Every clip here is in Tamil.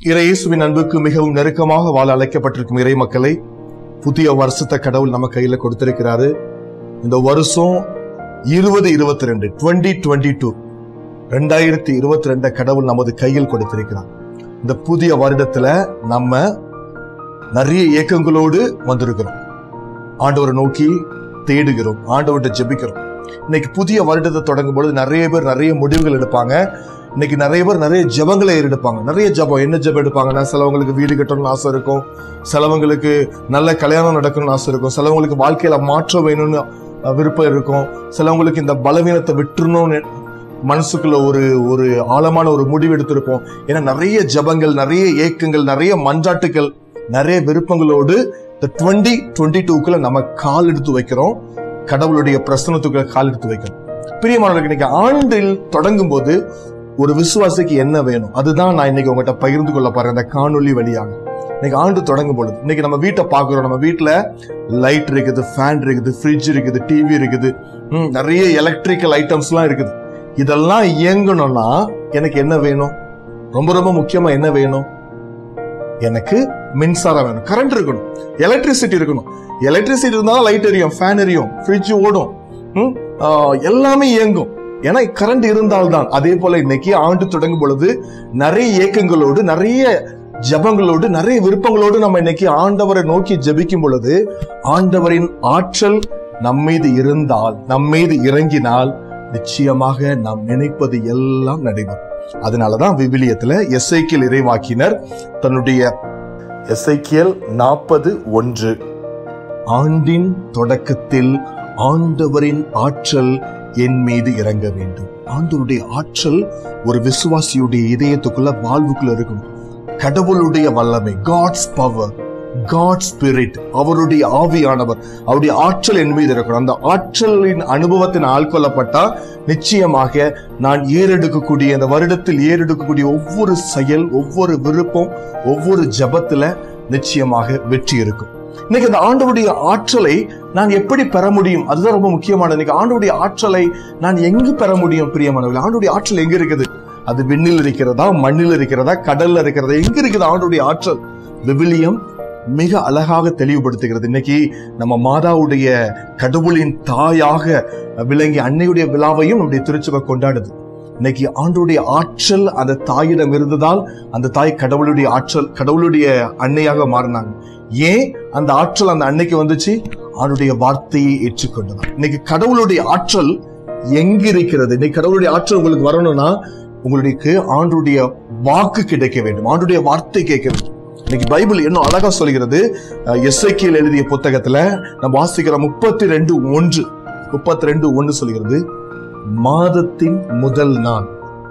இறையேசுவின் அன்புக்கு மிகவும் நெருக்கமாக வாழ அழைக்கப்பட்டிருக்கும் இறை மக்களை புதிய வருஷத்தை கடவுள் நம்ம கையில கொடுத்திருக்கிறாரு இந்த வருஷம் இருபது இருபத்தி ரெண்டு டுவெண்ட்டி டுவெண்ட்டி டூ ரெண்டாயிரத்தி இருபத்தி ரெண்ட கடவுள் நமது கையில் கொடுத்திருக்கிறார் இந்த புதிய வருடத்துல நம்ம நிறைய இயக்கங்களோடு வந்திருக்கிறோம் ஆண்டவரை நோக்கி தேடுகிறோம் ஆண்டவர்கிட்ட ஜெபிக்கிறோம் இன்னைக்கு புதிய வருடத்தை தொடங்கும் பொழுது நிறைய பேர் நிறைய முடிவுகள் எடுப்பாங்க இன்னைக்கு நிறைய பேர் நிறைய ஜெபங்களை எடுப்பாங்க நிறைய ஜெபம் என்ன ஜெபம் எடுப்பாங்கன்னா சிலவங்களுக்கு வீடு கட்டணும்னு ஆசை இருக்கும் சிலவங்களுக்கு நல்ல கல்யாணம் நடக்கணும்னு ஆசை இருக்கும் சிலவங்களுக்கு வாழ்க்கையில மாற்றம் வேணும்னு அஹ், விருப்பம் இருக்கும் சிலவங்களுக்கு இந்த பலவீனத்தை விட்டுறணும்னு மனசுக்குள்ள ஒரு ஒரு ஆழமான ஒரு முடிவு எடுத்திருப்போம் ஏன்னா நிறைய ஜெபங்கள் நிறைய ஏக்கங்கள் நிறைய மன்றாட்டுகள் நிறைய விருப்பங்களோடு இந்த டுவெண்ட்டி டுவெண்ட்டி டூக்குள்ள நம்ம கால் எடுத்து வைக்கிறோம் கடவுளுடைய பிரசனத்துக்குள்ள கால் எடுத்து வைக்கிறோம் பிரியமானவர்களுக்கு இன்னைக்கு ஆண்டில் தொடங்கும் போது ஒரு விசுவாசிக்கு என்ன வேணும் அதுதான் நான் இன்னைக்கு உங்ககிட்ட பகிர்ந்து கொள்ள போறேன் இந்த காணொளி வழியாக இன்னைக்கு ஆண்டு தொடங்கும் பொழுது இன்னைக்கு நம்ம வீட்டை பார்க்கிறோம் நம்ம வீட்டுல லைட் இருக்குது ஃபேன் இருக்குது ஃப்ரிட்ஜ் இருக்குது டிவி இருக்குது ம், நிறைய எலக்ட்ரிக்கல் ஐட்டம்ஸ்லாம் இருக்குது இதெல்லாம் இயங்கணும்னா எனக்கு என்ன வேணும் ரொம்ப ரொம்ப முக்கியமா என்ன வேணும் எனக்கு மின்சாரம் வேணும் கரண்ட் இருக்கணும் எலக்ட்ரிசிட்டி இருக்கணும் எலக்ட்ரிசிட்டி இருந்தாலும் லைட் எரியும் ஃபேன் எரியும் ஃப்ரிட்ஜ் ஓடும் ம், ஆ, எல்லாமே இயங்கும் ஏன்னா கரண்ட் இருந்தால்தான் அதே போல இன்னைக்கு ஆண்டு தொடங்கும் பொழுது நிறைய இயக்கங்களோடு நிறைய ஜபங்களோடு நிறைய விருப்பங்களோடு நம்ம இன்னைக்கு ஆண்டவரை நோக்கி ஜெபிக்கும் பொழுது ஆண்டவரின் ஆற்றல் நம்மீது இருந்தால் நம்மீது இறங்கினால் நிச்சயமாக நாம் நினைப்பது எல்லாம் நடைபெறும் அதனாலதான் விவிலியத்துல எஸ்ஐக்கியல் இறைவாக்கினர் தன்னுடைய எஸ்ஐக்கியல் நாற்பது ஒன்று ஆண்டின் தொடக்கத்தில் ஆண்டவரின் ஆற்றல் என் மீது இறங்க வேண்டும் ஆண்டவருடைய ஆற்றல் ஒரு விசுவாசியுடைய இதயத்துக்குள்ள வாழ்வுக்குள்ள இருக்கணும் கடவுளுடைய வல்லமை காட்ஸ் பவர் காட் ஸ்பிரிட் அவருடைய ஆவியானவர் அவருடைய ஆற்றல் என் மீது இருக்கணும் அந்த ஆற்றலின் அனுபவத்தின் ஆள்கொள்ளப்பட்டா நிச்சயமாக நான் ஏறெடுக்கக்கூடிய இந்த வருடத்தில் ஏறெடுக்கக்கூடிய ஒவ்வொரு செயல் ஒவ்வொரு விருப்பம் ஒவ்வொரு ஜபத்துல நிச்சயமாக வெற்றி இருக்கும் இன்னைக்கு இந்த ஆண்டவருடைய ஆற்றலை நான் எப்படி பெற முடியும் அதுதான் ரொம்ப முக்கியமானது இன்னைக்கு ஆண்டவருடைய ஆற்றலை நான் எங்கு பெற முடியும் பிரியமானவர்கள் ஆண்டவருடைய ஆற்றல் எங்க இருக்குது அது விண்ணில் இருக்கிறதா மண்ணில் இருக்கிறதா கடல்ல இருக்கிறதா எங்க இருக்குது ஆண்டவருடைய ஆற்றல் விவிலியம் மிக அழகாக தெளிவுபடுத்துகிறது இன்னைக்கு நம்ம மாதாவுடைய கடவுளின் தாயாக விளங்கி அன்னையுடைய விழாவையும் நம்முடைய திருச்சபை கொண்டாடுது இன்னைக்கு ஆண்டவருடைய ஆற்றல் அந்த தாயிடம் இருந்ததால் அந்த தாய் கடவுளுடைய ஆற்றல் கடவுளுடைய அன்னையாக மாறினாங்க ஏன் அந்த ஆற்றல் அந்த அன்னைக்கு வந்துச்சு அவருடைய வார்த்தையை ஏற்றுக்கொண்டதால் இன்னைக்கு கடவுளுடைய ஆற்றல் எங்க இருக்கிறது இன்னைக்கு கடவுளுடைய ஆற்றல் உங்களுக்கு வரணும்னா உங்களுக்கு ஆண்டுடைய வாக்கு கிடைக்க வேண்டும் ஆண்டுடைய வார்த்தை கேட்க வேண்டும் இன்னைக்கு பைபிள் இன்னும் அழகா சொல்கிறது எஸ்ஐக்கியல் எழுதிய புத்தகத்துல நம்ம வாசிக்கிற முப்பத்தி ரெண்டு ஒன்று முப்பத்தி ரெண்டு ஒன்று சொல்கிறது மாதத்தின் முதல் நாள்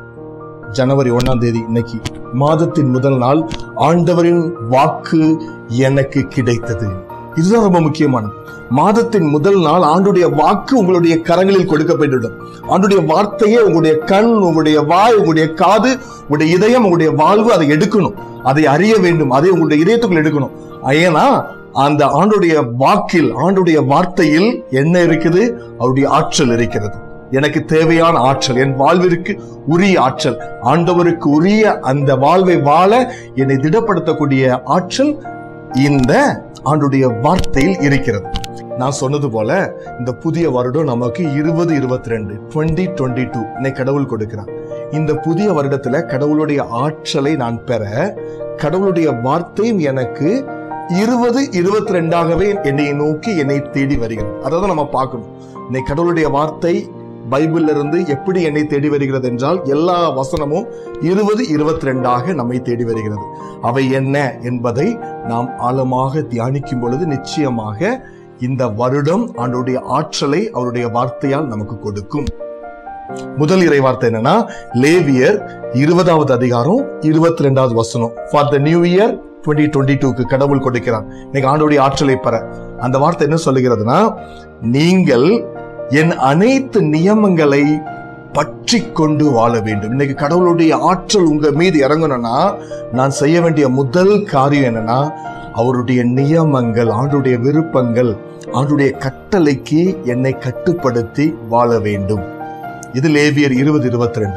ஜனவரி ஒண்ணாம் தேதி இன்னைக்கு மாதத்தின் முதல் நாள் ஆண்டவரின் வாக்கு எனக்கு கிடைத்தது இதுதான் ரொம்ப முக்கியமானது மாதத்தின் முதல் நாள் ஆண்டுடைய வாக்கு உங்களுடைய கரங்களில் கொடுக்கப்பட்டுவிடும் ஆண்டுடைய வார்த்தையே உங்களுடைய கண் உங்களுடைய வாய் உங்களுடைய காது உங்களுடைய இதயம் உங்களுடைய வாழ்வு அதை எடுக்கணும் அதை அறிய வேண்டும் அதை உங்களுடைய இதயத்துக்குள் எடுக்கணும் ஏன்னா அந்த ஆண்டுடைய வாக்கில் ஆண்டுடைய வார்த்தையில் என்ன இருக்குது அவருடைய ஆற்றல் இருக்கிறது எனக்கு தேவையான ஆற்றல் என் வாழ்விற்கு உரிய ஆற்றல் ஆண்டவருக்கு உரிய அந்த வாழ்வை வாழ என்னை திடப்படுத்தக்கூடிய ஆற்றல் இந்த ஆண்டுடைய வார்த்தையில் இருக்கிறது நான் சொன்னது போல இந்த புதிய வருடம் நமக்கு இருபது இருபத்தி ரெண்டு டுவெண்ட்டி டுவெண்ட்டி டூ இன்னைக்கு கடவுள் கொடுக்கிறார் இந்த புதிய வருடத்துல கடவுளுடைய ஆற்றலை நான் பெற கடவுளுடைய வார்த்தையும் எனக்கு இருபது இருபத்தி ரெண்டாகவே என்னை நோக்கி என்னை தேடி வருகிறது அதை தான் நம்ம பார்க்கணும் இன்னைக்கு கடவுளுடைய வார்த்தை பைபிள்ல இருந்து எப்படி என்னை தேடி வருகிறது என்றால் எல்லா வசனமும் இருபது இருபத்தி ரெண்டாக நம்மை தேடி வருகிறது அவை என்ன என்பதை நாம் ஆழமாக தியானிக்கும் பொழுது நிச்சயமாக இந்த வருடம் ஆண்டுடைய ஆற்றலை அவருடைய வார்த்தையால் நமக்கு கொடுக்கும் முதல் இறை வார்த்தை என்னன்னா லேவியர் இருபதாவது அதிகாரம் இருபத்தி ரெண்டாவது வசனம் for the new year twenty twenty டூக்கு கடவுள் கொடுக்கிறான் இன்னைக்கு ஆண்டோடைய ஆற்றலை பெற அந்த வார்த்தை என்ன சொல்லுகிறதுனா நீங்கள் என் அனைத்து நியமங்களை பற்றி கொண்டு வாழ வேண்டும் இன்னைக்கு கடவுளுடைய ஆற்றல் உங்க மீது இறங்கணும்னா நான் செய்ய வேண்டிய முதல் காரியம் என்னன்னா அவருடைய நியமங்கள் ஆண்டுடைய விருப்பங்கள் ஆண்டுடைய கட்டளைக்கு என்னை கட்டுப்படுத்தி வாழ வேண்டும் இது லேவியர் இருபது இருபத்தி ரெண்டு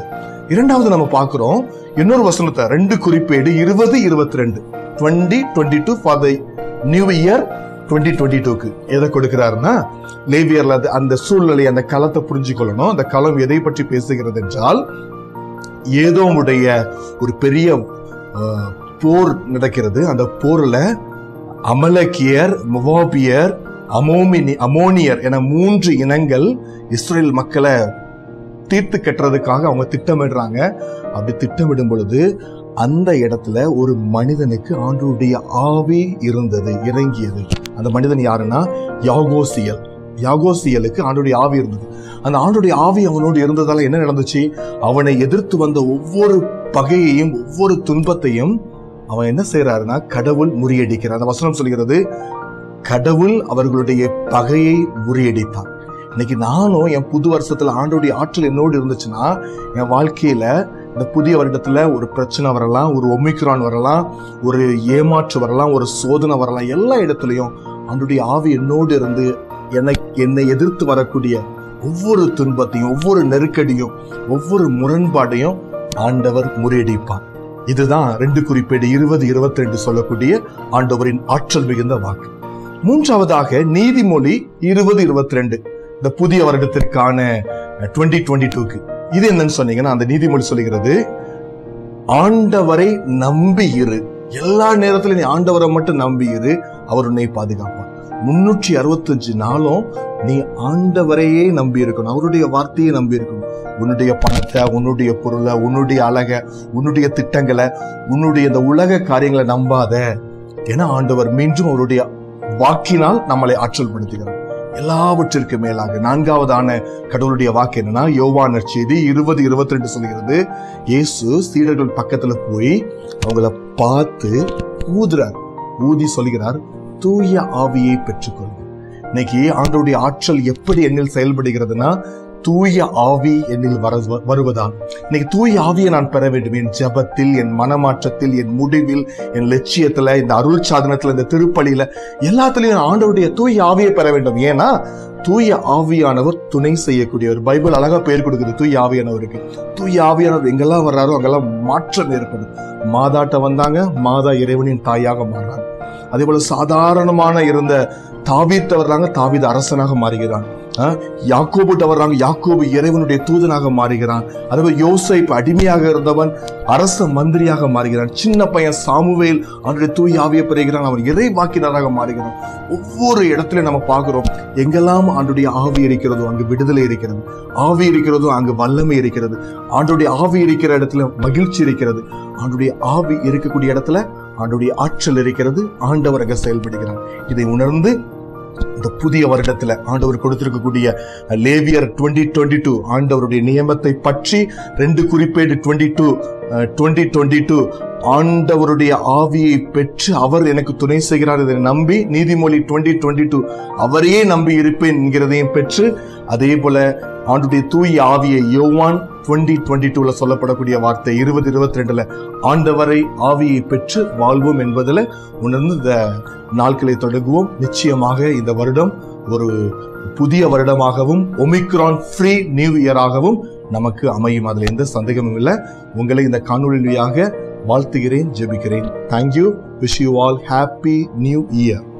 இரண்டாவது நம்ம பார்க்கிறோம் இன்னொரு வசனத்தை ரெண்டு குறிப்பேடு இருபது இருபத்தி ரெண்டு twenty twenty two for the new year twenty twenty டூக்கு எதை கொடுக்கிறாருன்னா லேவியர்ல அது- அந்த சூழ்நிலை அந்த களத்தை புரிஞ்சுக்கொள்ளணும் அந்த களம் எதை பற்றி பேசுகிறது என்றால் ஏதோமுடைய ஒரு பெரிய அஹ், போர் நடக்கிறது அந்த போர்ல அமலக்கியர் முவாபியர் அமோமினி அமோனியர் என மூன்று இனங்கள் இஸ்ரேல் மக்களை தீர்த்து கட்டுறதுக்காக அவங்க திட்டமிடுறாங்க அப்படி திட்டமிடும் பொழுது அந்த இடத்துல ஒரு மனிதனுக்கு ஆண்டவருடைய ஆவி இருந்தது இறங்கியது அந்த மனிதன் யாருன்னா யாகோசியல் யாகோசியலுக்கு ஆண்டுடைய ஆவி இருந்தது அந்த ஆண்டுடைய ஆவி அவனோடு இருந்ததால என்ன நடந்துச்சு அவனை எதிர்த்து வந்த ஒவ்வொரு பகையையும் ஒவ்வொரு துன்பத்தையும் அவன் என்ன செய்யறாருன்னா கடவுள் முறியடிக்கிறார் அந்த வசனம் சொல்கிறது கடவுள் அவர்களுடைய பகையை முறியடித்தார் இன்னைக்கு நானும் என் புது வருஷத்துல ஆண்டோடைய ஆற்றல் என்னோடு இருந்துச்சுன்னா என் வாழ்க்கையில இந்த புதிய வருடத்துல ஒரு பிரச்சனை வரலாம் ஒரு ஒமிக்ரான் வரலாம் ஒரு ஏமாற்று வரலாம் ஒரு சோதனை வரலாம் எல்லா இடத்துலயும் ஆண்டுடைய ஆவி என்னோடு இருந்து என்னை என்னை எதிர்த்து வரக்கூடிய ஒவ்வொரு துன்பத்தையும் ஒவ்வொரு நெருக்கடியும் ஒவ்வொரு முரண்பாடையும் ஆண்டவர் முறியடிப்பார் இதுதான் ரெண்டு குறிப்பேடு இருபது இருபத்தி ரெண்டு சொல்லக்கூடிய ஆண்டவரின் ஆற்றல் மிகுந்த வாக்கு மூன்றாவதாக நீதிமொழி இருபது இருபத்தி ரெண்டு இந்த புதிய வருடத்திற்கான டுவெண்ட்டி டுவெண்ட்டி டூக்கு இது என்னன்னு சொன்னீங்கன்னா அந்த நீதிமொழி சொல்லுகிறது ஆண்டவரை நம்பி இரு எல்லா நேரத்திலும் நீ ஆண்டவரை மட்டும் நம்பி இரு அவர் உன்னை பாதுகாப்பார் முன்னூற்றி அறுபத்தஞ்சு நாளும் நீ ஆண்டவரையே நம்பி இருக்கணும் அவருடைய வார்த்தையை நம்பி இருக்கணும் உன்னுடைய பணத்தை உன்னுடைய பொருளை உன்னுடைய அழக உன்னுடைய திட்டங்களை உன்னுடைய இந்த உலக காரியங்களை நம்பாத என ஆண்டவர் மீண்டும் அவருடைய வாக்கினால் நம்மளை ஆற்றல் படுத்துகிறார் எல்லாவற்றிற்கு மேலாக நான்காவதான கடவுளுடைய வாக்கு என்னன்னா யோவான் செய்தி இருபது இருபத்தி ரெண்டு சொல்கிறது இயேசு சீடர்கள் பக்கத்துல போய் அவங்கள பார்த்து ஊதுறார் ஊதி சொல்கிறார் தூய ஆவியை பெற்றுக்கொள்ளுங்க இன்னைக்கு ஆண்டவருடைய ஆற்றல் எப்படி என்னில் செயல்படுகிறதுனா தூய ஆவி என்னில் வர வருவதால் இன்னைக்கு தூய ஆவியை நான் பெற வேண்டும் என் ஜபத்தில் என் மனமாற்றத்தில் என் முடிவில் என் லட்சியத்துல இந்த அருள் சாதனத்துல இந்த திருப்பலியில எல்லாத்துலயும் ஆண்டவருடைய தூய ஆவியை பெற வேண்டும் ஏன்னா தூய ஆவியானவர் துணை செய்யக்கூடியவர் பைபிள் அழகா பேர் கொடுக்குது தூய ஆவியானவருக்கு தூய ஆவியானவர் எங்கெல்லாம் வர்றாரோ அங்கெல்லாம் மாற்றம் ஏற்படும் மாதாட்ட வந்தாங்க மாதா இறைவனின் தாயாக மாறுறாங்க அதே போல சாதாரணமான இருந்த தாவீத்த வர்றாங்க தாவீது அரசனாக மாறுகிறான் அஹ், யாக்கோபுட்ட வர்றாங்க யாக்கோபு இறைவனுடைய தூதனாக மாறுகிறான் அதே போல யோசேப்பு அடிமையாக இருந்தவன் அரச மந்திரியாக மாறுகிறான் சின்ன பையன் சாமுவேல் அவனுடைய தூய் ஆவியை பெறுகிறான் அவன் இறை வாக்கினராக மாறுகிறான் ஒவ்வொரு இடத்துலயும் நம்ம பார்க்கிறோம் எங்கெல்லாம் ஆண்டுடைய ஆவி இருக்கிறதோ அங்கு விடுதலை இருக்கிறது ஆவி இருக்கிறதோ அங்கு வல்லமை இருக்கிறது ஆண்டுடைய ஆவி இருக்கிற இடத்துல மகிழ்ச்சி இருக்கிறது ஆண்டுடைய ஆவி இருக்கக்கூடிய இடத்துல ஆண்டுடைய ஆற்றல் இருக்கிறது ஆண்டவர் அங்க செயல்படுகிறார் இதை உணர்ந்து இந்த புதிய வருடத்துல ஆண்டவர் கொடுத்திருக்கக்கூடிய லேவியர் டுவெண்ட்டி டுவெண்ட்டி டூ ஆண்டவருடைய நியமத்தை பற்றி ரெண்டு குறிப்பேடு twenty two twenty twenty two ஆண்டவருடைய ஆவியை பெற்று அவர் எனக்கு துணை செய்கிறார் இதை நம்பி நீதிமொழி டுவெண்ட்டி டுவெண்ட்டி டூ அவரையே நம்பி இருப்பேன் என்கிறதையும் பெற்று அதே போல ஆண்டுடைய தூய ஆவியை யோவான் டுவெண்ட்டி டுவெண்ட்டி டூல சொல்லப்படக்கூடிய வார்த்தை இருபது இருபத்தி ரெண்டுல ஆண்டவரை ஆவியை பெற்று வாழ்வோம் என்பதுல உணர்ந்து இந்த நாட்களை தொடங்குவோம் நிச்சயமாக இந்த வருடம் ஒரு புதிய வருடமாகவும் ஒமிக்ரான் ஃப்ரீ நியூ இயராகவும் நமக்கு அமையும் அதுல எந்த சந்தேகமும் இல்லை உங்களை இந்த காணொலி வழியாக வாழ்த்துகிறேன் ஜெபிக்கிறேன் thank you wish you all happy new year